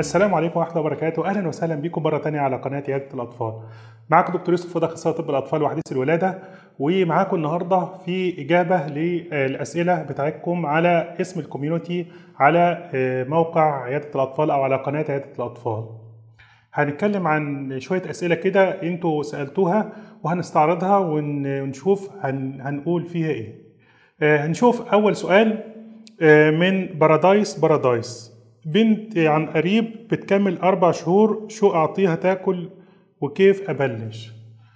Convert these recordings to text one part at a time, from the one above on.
السلام عليكم ورحمه الله وبركاته اهلا وسهلا بكم مره تانية على قناه عياده الاطفال معاكم دكتور يوسف فضل اخصائي طب الاطفال وحديث الولاده ومعاكم النهارده في اجابه للاسئله بتاعتكم على اسم الكوميونتي على موقع عياده الاطفال او على قناه عياده الاطفال هنتكلم عن شويه اسئله كده انتوا سالتوها وهنستعرضها ونشوف هن هنقول فيها ايه هنشوف اول سؤال من بارادايس بارادايس بنت عن قريب بتكمل أربع شهور شو أعطيها تاكل وكيف أبلش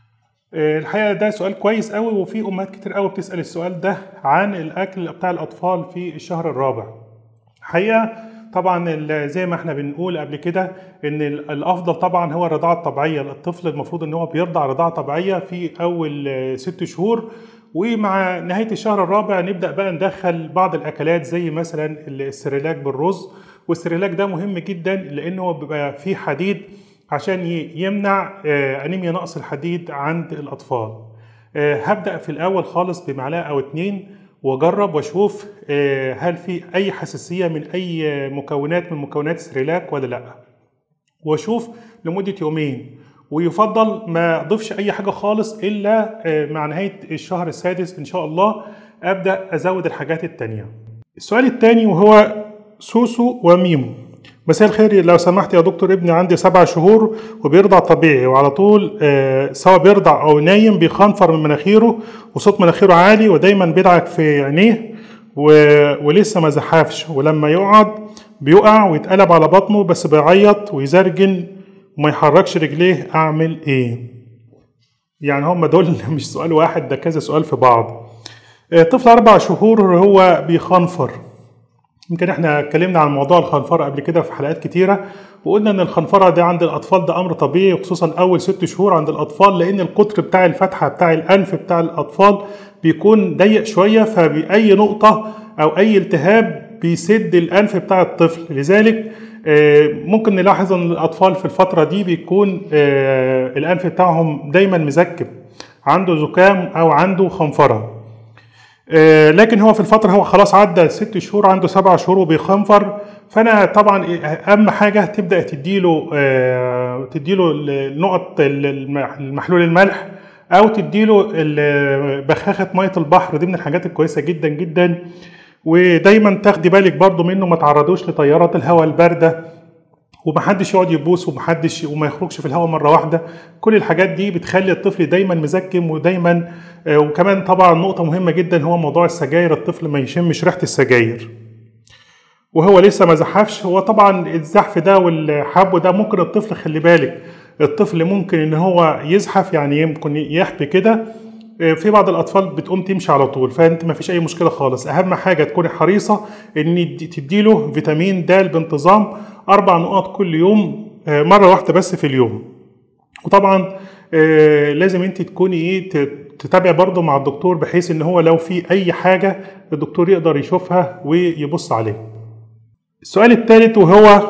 الحقيقة ده سؤال كويس قوي وفي أمهات كتير قوي بتسأل السؤال ده عن الأكل بتاع الأطفال في الشهر الرابع حقيقة طبعا زي ما احنا بنقول قبل كده ان الافضل طبعا هو الرضاعه الطبيعيه الطفل المفروض ان هو بيرضع رضاعه طبيعيه في اول ست شهور ومع نهايه الشهر الرابع نبدا بقى ندخل بعض الاكلات زي مثلا السريلاك بالرز والسريلاك ده مهم جدا لانه بيبقى فيه حديد عشان يمنع انيميا نقص الحديد عند الاطفال هبدا في الاول خالص بمعلقه او اتنين واجرب واشوف هل في اي حساسيه من اي مكونات من مكونات السريلاك ولا لا واشوف لمده يومين ويفضل ما اضيفش اي حاجه خالص الا مع نهايه الشهر السادس ان شاء الله ابدا ازود الحاجات التانية السؤال الثاني وهو سوسو وميمو مساء الخير لو سمحت يا دكتور ابني عندي سبع شهور وبيرضع طبيعي وعلى طول آه سواء بيرضع او نايم بيخنفر من مناخيره وصوت مناخيره عالي ودايما بيدعك في عينيه ولسه ما زحفش ولما يقعد بيقع ويتقلب على بطنه بس بيعيط ويزرجن وما يحركش رجليه اعمل ايه يعني هم دول مش سؤال واحد ده كذا سؤال في بعض آه طفل اربع شهور هو بيخنفر يمكن احنا اتكلمنا عن موضوع الخنفره قبل كده في حلقات كتيره وقلنا ان الخنفره ده عند الاطفال ده امر طبيعي وخصوصا اول ست شهور عند الاطفال لان القطر بتاع الفتحه بتاع الانف بتاع الاطفال بيكون ضيق شويه فباي نقطه او اي التهاب بيسد الانف بتاع الطفل لذلك ممكن نلاحظ ان الاطفال في الفتره دي بيكون الانف بتاعهم دايما مزكب عنده زكام او عنده خنفره لكن هو في الفترة هو خلاص عدى ست شهور عنده سبع شهور وبيخنفر فأنا طبعا أهم حاجة تبدأ تديله تديله نقط المحلول الملح أو تديله بخاخة مية البحر دي من الحاجات الكويسة جدا جدا ودايما تاخدي بالك برضو منه ما تعرضوش لتيارات الهواء الباردة ومحدش يقعد يبوس ومحدش وما يخرجش في الهواء مره واحده كل الحاجات دي بتخلي الطفل دايما مزكم ودايما وكمان طبعا نقطه مهمه جدا هو موضوع السجاير الطفل ما يشمش ريحه السجاير وهو لسه ما زحفش هو طبعا الزحف ده والحب ده ممكن الطفل خلي بالك الطفل ممكن ان هو يزحف يعني يمكن يحبي كده في بعض الاطفال بتقوم تمشي على طول فانت ما فيش اي مشكله خالص اهم حاجه تكوني حريصه ان تديله فيتامين د بانتظام اربع نقط كل يوم مره واحده بس في اليوم وطبعا لازم انت تكوني ايه تتابع برضه مع الدكتور بحيث ان هو لو في اي حاجه الدكتور يقدر يشوفها ويبص عليها السؤال الثالث وهو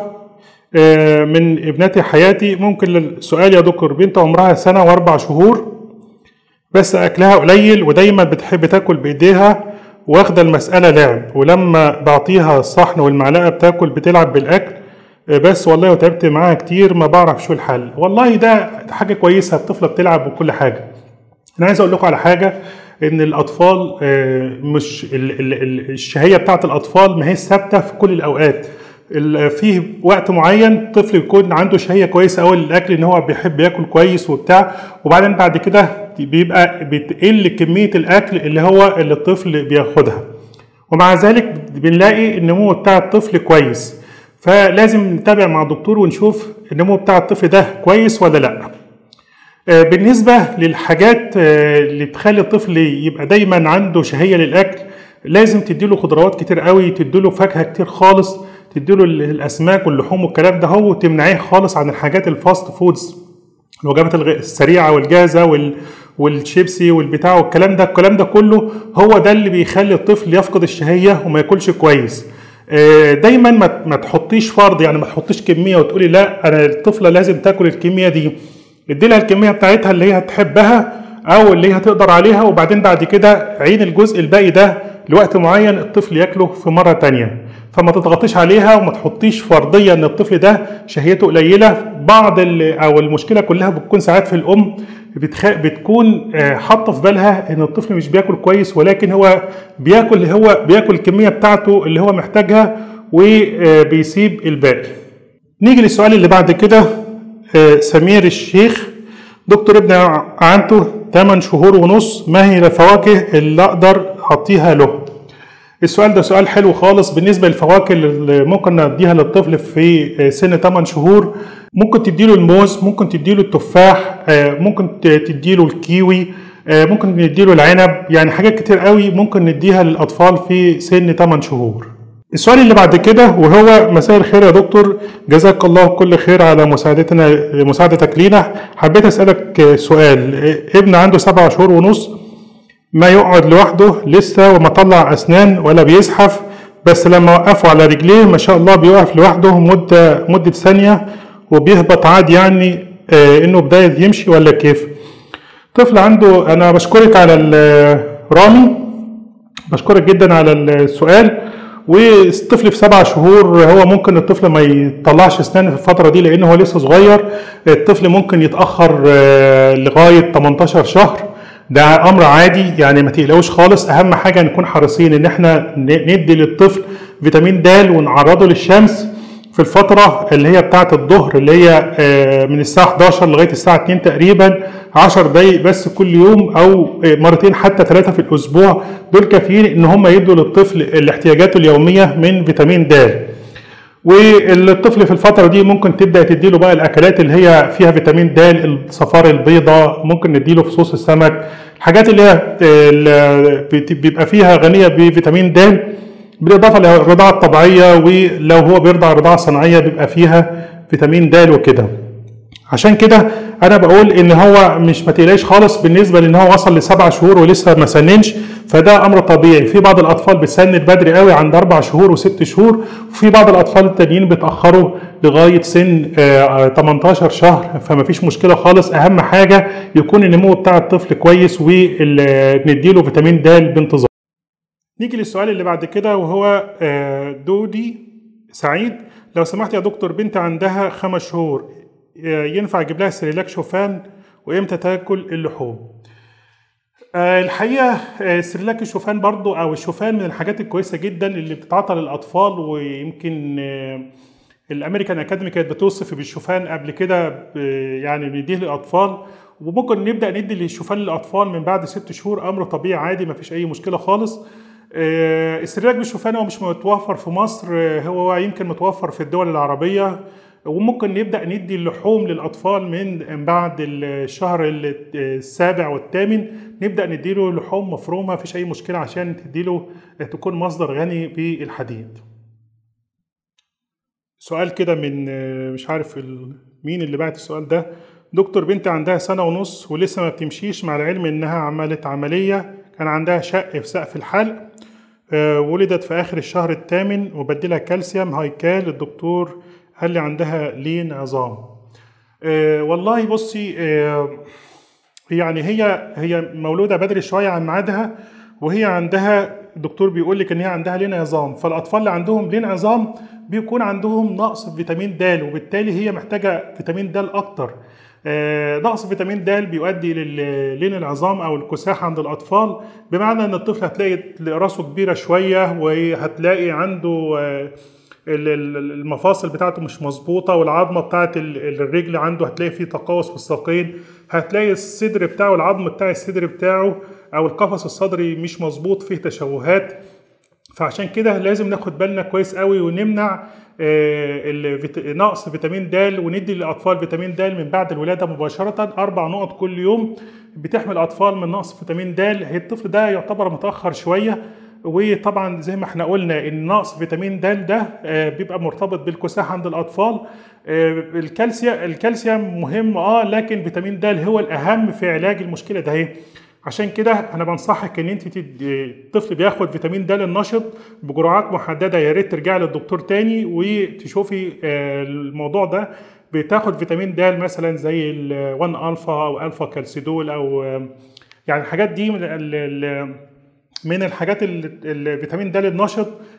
من ابنتي حياتي ممكن السؤال يا دكتور بنت عمرها سنه واربع شهور بس اكلها قليل ودايما بتحب تاكل بايديها واخده المساله لعب ولما بعطيها الصحن والمعلقه بتاكل بتلعب بالاكل بس والله وتعبت معاها كتير ما بعرف شو الحل والله ده حاجه كويسه الطفله بتلعب وكل حاجه انا عايز اقول لكم على حاجه ان الاطفال مش الشهيه بتاعت الاطفال ما هي ثابته في كل الاوقات في وقت معين طفل يكون عنده شهيه كويسه قوي للاكل ان هو بيحب ياكل كويس وبتاع وبعدين بعد كده بيبقى بتقل كميه الاكل اللي هو اللي الطفل بياخدها ومع ذلك بنلاقي النمو بتاع الطفل كويس فلازم نتابع مع الدكتور ونشوف النمو بتاع الطفل ده كويس ولا لا بالنسبه للحاجات اللي تخلي الطفل يبقى دايما عنده شهيه للاكل لازم تديله خضروات كتير قوي تديله فاكهه كتير خالص تديله الاسماك واللحوم والكلام ده هو وتمنعيه خالص عن الحاجات الفاست فودز الوجبات السريعه والجاهزه وال والشيبسي والبتاع والكلام ده الكلام ده كله هو ده اللي بيخلي الطفل يفقد الشهيه وما ياكلش كويس دايما ما ما تحطيش فرض يعني ما تحطيش كميه وتقولي لا انا الطفله لازم تاكل الكميه دي ادي لها الكميه بتاعتها اللي هي هتحبها او اللي هي هتقدر عليها وبعدين بعد كده عين الجزء الباقي ده لوقت معين الطفل ياكله في مره تانية فما تضغطيش عليها وما تحطيش فرضيه ان الطفل ده شهيته قليله بعض ال- او المشكله كلها بتكون ساعات في الام بتخ... بتكون آه، حاطه في بالها ان الطفل مش بياكل كويس ولكن هو بياكل هو بياكل الكميه بتاعته اللي هو محتاجها وبيسيب الباقي نيجي للسؤال اللي بعد كده آه، سمير الشيخ دكتور ابن عنده 8 شهور ونص ما هي الفواكه اللي اقدر اعطيها له السؤال ده سؤال حلو خالص بالنسبه للفواكه اللي ممكن نديها للطفل في سن 8 شهور ممكن تديله الموز ممكن تديله التفاح آه، ممكن ت- تديله الكيوي آه، ممكن نديله العنب يعني حاجات كتير قوي ممكن نديها للاطفال في سن 8 شهور السؤال اللي بعد كده وهو مساء الخير يا دكتور جزاك الله كل خير على مساعدتنا مساعدتك لينا حبيت اسالك سؤال ابن عنده سبع شهور ونص ما يقعد لوحده لسه وما طلع اسنان ولا بيزحف بس لما وقفه على رجليه ما شاء الله بيقف لوحده مده مده ثانيه وبيهبط عادي يعني آه، انه بدايه يمشي ولا كيف طفل عنده انا بشكرك على ال- رامي بشكرك جدا على السؤال والطفل في سبع شهور هو ممكن الطفل ما يطلعش اسنان في الفتره دي لان هو لسه صغير الطفل ممكن يتاخر آه، لغايه 18 شهر ده امر عادي يعني ما تقلقوش خالص اهم حاجه نكون حريصين ان احنا ن- ندي للطفل فيتامين د ونعرضه للشمس في الفترة اللي هي بتاعة الظهر اللي هي آه، من الساعة 11 لغاية الساعة 2 تقريبا 10 دقايق بس كل يوم أو آه، مرتين حتى ثلاثة في الأسبوع دول كافيين إن هم يدوا للطفل الاحتياجاته اليومية من فيتامين د. والطفل في الفترة دي ممكن تبدأ تديله بقى الأكلات اللي هي فيها فيتامين د الصفار البيضاء ممكن نديله في صوص السمك الحاجات اللي هي آه، اللي بت- بيبقى فيها غنية بفيتامين د بالإضافة للرضاعة الطبيعية ولو هو بيرضع رضاعة صناعية بيبقى فيها فيتامين د وكده عشان كده انا بقول ان هو مش ما تقلقش خالص بالنسبه لان هو وصل لسبع شهور ولسه ما سننش فده امر طبيعي في بعض الاطفال بتسنن بدري قوي عند اربع شهور وست شهور وفي بعض الاطفال التانيين بيتاخروا لغايه سن آه، 18 شهر فما فيش مشكله خالص اهم حاجه يكون النمو بتاع الطفل كويس ونديله فيتامين د بانتظام نيجي للسؤال اللي بعد كده وهو آه، دودي سعيد لو سمحت يا دكتور بنت عندها خمس شهور آه، ينفع اجيب لها سريلاك شوفان وامتى تاكل اللحوم آه، الحقيقه آه، سريلاك الشوفان برضو او الشوفان من الحاجات الكويسه جدا اللي بتتعاطى للاطفال ويمكن آه، الامريكان اكاديمي كانت بتوصف بالشوفان قبل كده ب- يعني بنديه للاطفال وممكن نبدا ندي للشوفان للاطفال من بعد ست شهور امر طبيعي عادي ما فيش اي مشكله خالص آه، السريلاك بالشوفان هو مش متوفر في مصر آه، هو يمكن متوفر في الدول العربيه وممكن نبدا ندي اللحوم للاطفال من بعد الشهر ال- السابع والثامن نبدا نديله لحوم مفرومه مفيش اي مشكله عشان تديله تكون مصدر غني بالحديد سؤال كده من آه، مش عارف ال- مين اللي بعت السؤال ده دكتور بنتي عندها سنة ونص ولسه ما بتمشيش مع العلم انها عملت عملية كان عندها شق في سقف الحلق آه، ولدت في آخر الشهر الثامن وبديلها كالسيوم هايكال الدكتور قال لي عندها لين عظام آه، والله بصي آه، يعني هي هي مولوده بدري شويه عن ميعادها وهي عندها الدكتور بيقول لك ان هي عندها لين عظام فالاطفال اللي عندهم لين عظام بيكون عندهم نقص في فيتامين د وبالتالي هي محتاجه فيتامين د اكتر آه، نقص فيتامين د بيؤدي للين العظام او الكساح عند الاطفال بمعنى ان الطفل هتلاقي راسه كبيره شويه وهتلاقي عنده آه، ال- ال- المفاصل بتاعته مش مظبوطه والعظمه بتاعت ال- الرجل عنده هتلاقي فيه تقوس في الساقين هتلاقي الصدر بتاعه العظم بتاع الصدر بتاعه او القفص الصدري مش مظبوط فيه تشوهات فعشان كده لازم ناخد بالنا كويس قوي ونمنع آه، الفيت- نقص فيتامين د وندي للاطفال فيتامين د من بعد الولاده مباشره اربع نقط كل يوم بتحمي الاطفال من نقص فيتامين د هي الطفل ده يعتبر متاخر شويه وطبعا زي ما احنا قلنا ان نقص فيتامين د ده آه، بيبقى مرتبط بالكساح عند الاطفال آه، الكالسيوم الكالسيوم مهم اه لكن فيتامين د هو الاهم في علاج المشكله ده هي عشان كده انا بنصحك ان انت تدي الطفل بياخد فيتامين د النشط بجرعات محدده يا ريت ترجعي للدكتور تاني وتشوفي آه، الموضوع ده بتاخد فيتامين د مثلا زي ال 1 الفا او الفا كالسيدول او آه، يعني الحاجات دي من ال- ال- من الحاجات اللي الفيتامين د النشط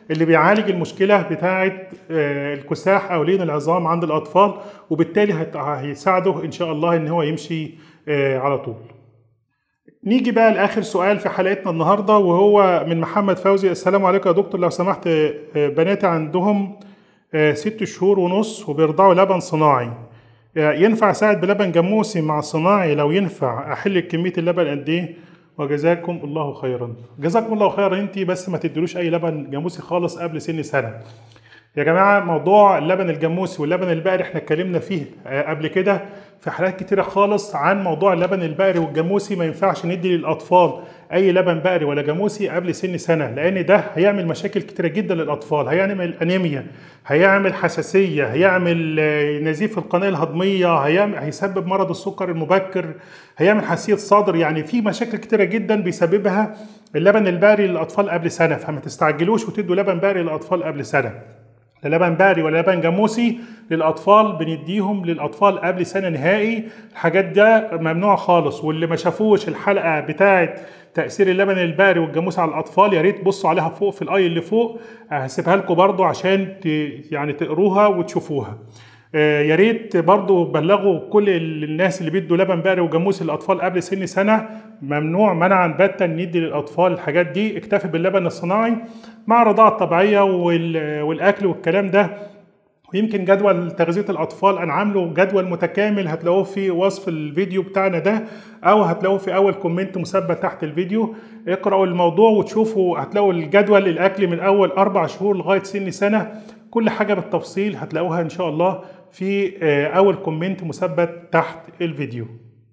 اللي بيعالج المشكله بتاعه آه، الكساح او لين العظام عند الاطفال وبالتالي هت- هيساعده ان شاء الله ان هو يمشي آه، على طول نيجي بقى لاخر سؤال في حلقتنا النهارده وهو من محمد فوزي السلام عليكم يا دكتور لو سمحت آه، بناتي عندهم آه، ست شهور ونص وبيرضعوا لبن صناعي آه، ينفع اساعد بلبن جاموسي مع صناعي لو ينفع احل كميه اللبن قد ايه وجزاكم الله خيرا جزاكم الله خيرا انت بس ما تدلوش اي لبن جاموسي خالص قبل سن سنه يا جماعه موضوع اللبن الجاموسي واللبن البقري احنا اتكلمنا فيه آه، قبل كده في حلقات كتيره خالص عن موضوع اللبن البقري والجاموسي ما ينفعش ندي للاطفال اي لبن بقري ولا جاموسي قبل سن سنه لان ده هيعمل مشاكل كتيره جدا للاطفال هيعمل انيميا هيعمل حساسيه هيعمل آه، نزيف القناه الهضميه هيعمل هيسبب مرض السكر المبكر هيعمل حساسيه صدر يعني في مشاكل كتيره جدا بيسببها اللبن البقري للاطفال قبل سنه فما تستعجلوش وتدوا لبن بقري للاطفال قبل سنه لا لبن بقري ولا لبن جاموسي للاطفال بنديهم للاطفال قبل سنه نهائي الحاجات ده ممنوع خالص واللي ما شافوش الحلقه بتاعه تاثير اللبن البقري والجاموسي على الاطفال يا ريت تبصوا عليها فوق في الاي اللي فوق هسيبها لكم برضو عشان ت... يعني تقروها وتشوفوها آه، يا ريت برضو بلغوا كل الناس اللي بيدوا لبن بقري وجاموسي للاطفال قبل سن سنه ممنوع منعا باتا ندي للاطفال الحاجات دي اكتفي باللبن الصناعي مع الرضاعه الطبيعيه وال- والاكل والكلام ده ويمكن جدول تغذيه الاطفال انا عامله جدول متكامل هتلاقوه في وصف الفيديو بتاعنا ده او هتلاقوه في اول كومنت مثبت تحت الفيديو اقرأوا الموضوع وتشوفوا هتلاقوا الجدول الاكل من اول اربع شهور لغايه سن سنه كل حاجه بالتفصيل هتلاقوها ان شاء الله في آه، اول كومنت مثبت تحت الفيديو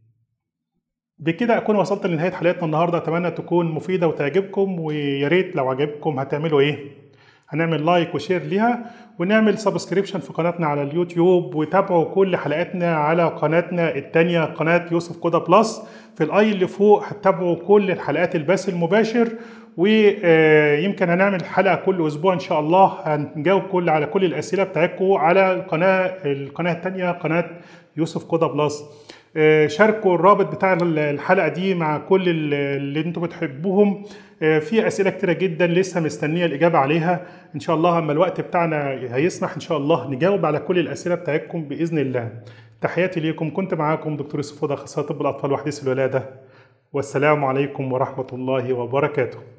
بكده اكون وصلت لنهايه حلقتنا النهارده اتمنى تكون مفيده وتعجبكم ويا ريت لو عجبكم هتعملوا ايه هنعمل لايك وشير ليها ونعمل سبسكريبشن في قناتنا على اليوتيوب وتابعوا كل حلقاتنا على قناتنا التانية قناة يوسف كودا بلس في الاي اللي فوق هتتابعوا كل الحلقات البث المباشر ويمكن هنعمل حلقة كل اسبوع ان شاء الله هنجاوب كل على كل الاسئلة بتاعتكم على القناة القناة التانية قناة يوسف كودا بلس آه، شاركوا الرابط بتاع الحلقه دي مع كل ال- اللي انتم بتحبوهم آه، في اسئله كتيره جدا لسه مستنيه الاجابه عليها ان شاء الله اما الوقت بتاعنا هيسمح ان شاء الله نجاوب على كل الاسئله بتاعتكم باذن الله تحياتي ليكم كنت معاكم دكتور يوسف فضل اخصائي طب الاطفال وحديث الولاده والسلام عليكم ورحمه الله وبركاته